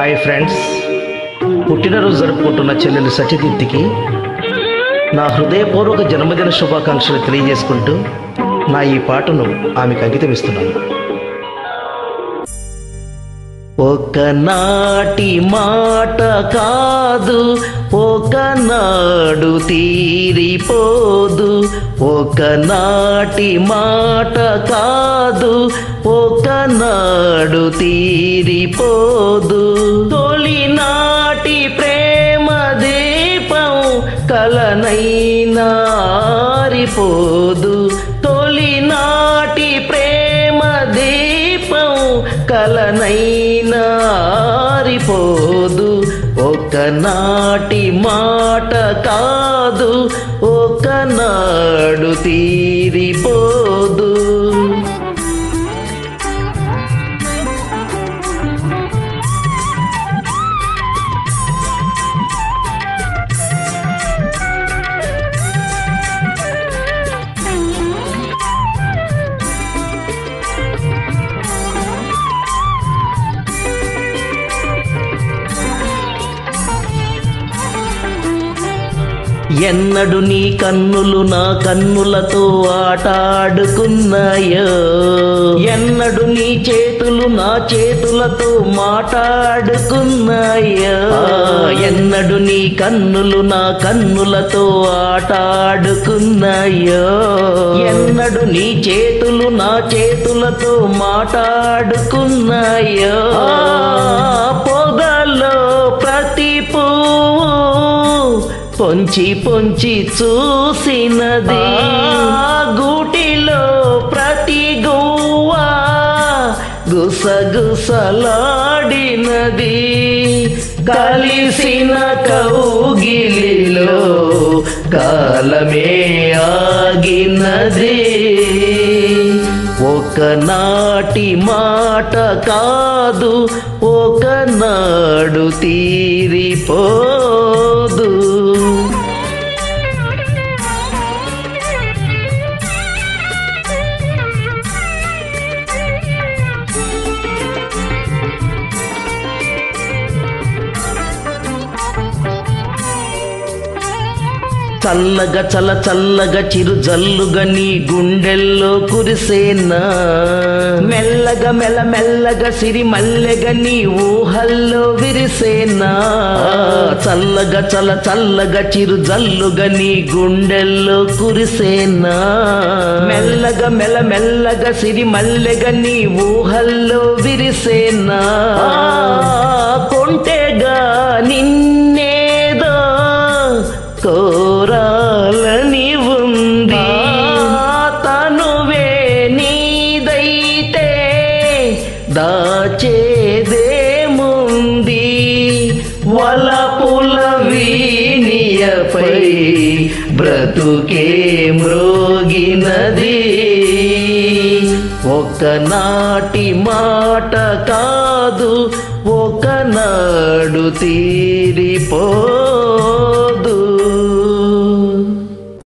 hi friends పుట్టినరోజు జరుపుకుంటున్న చెల్లెలు సత్యదీప్తికి నా హృదయపూర్వక జన్మదిన శుభాకాంక్షలు తెలియజేసుకుంటూ నా ఈ పాటను ఆమెకు అంకితం ఇస్తున్నాను ఒకనాటి మాట కాదు ఒకనాడు తీరిపోదు ఒకనాటి మాట కాదు ఒకనాడు తీరిపోదు తొలినాటి ప్రేమ దీపం కలనైనా ఆరిపోదు తొలినాటి ప్రేమ దీపం కలనైనా ఆరిపోదు ఒకనాటి మాట కాదు ఒకనాడు తీరిపోదు ఎన్నడు నీ కన్నులు నా కన్నులతో ఆటాడుకున్నాయో ఎన్నడు నీ చేతులు నా చేతులతో మాట్లాడుకున్నాయో ఎన్నడు నీ కన్నులు నా కన్నులతో ఆటాడుకున్నాయో ఎన్నడు నీ చేతులు నా చేతులతో మాట్లాడుకున్నాయో పొగలో ప్రతి పువ్వు పొంచి పొంచి చూసినది గూటిలో ప్రతి గువ్వా గుసగుసలాడినది కలిసిన కౌగిలిలో కాలమే ఆగినది ఒకనాటి మాట కాదు ఒకనాడు తీరిపోదు చల్లగా చల్ల చల్లగా చిరు జల్లుగా నీ గుండెల్లో కురిసేనా మెల్లగా మెల్ల మెల్లగా సిరి మల్లెగా నీ ఊహల్లో విరిసేనా చల్లగా చల్ల చల్లగా చిరు జల్లుగా నీ గుండెల్లో కురిసేనా మెల్లగా మెల్ల మెల్లగా సిరి మల్లెగా నీ ఊహల్లో విరిసేనా కొంటెగా నిన్నేదో కోరాలని ఉంది తనువే నీదైతే దాచేదేముంది వలపుల వీనియపై బ్రతుకే మ్రోగినది ఒకనాటి మాట కాదు ఒకనాడు తీరిపోదు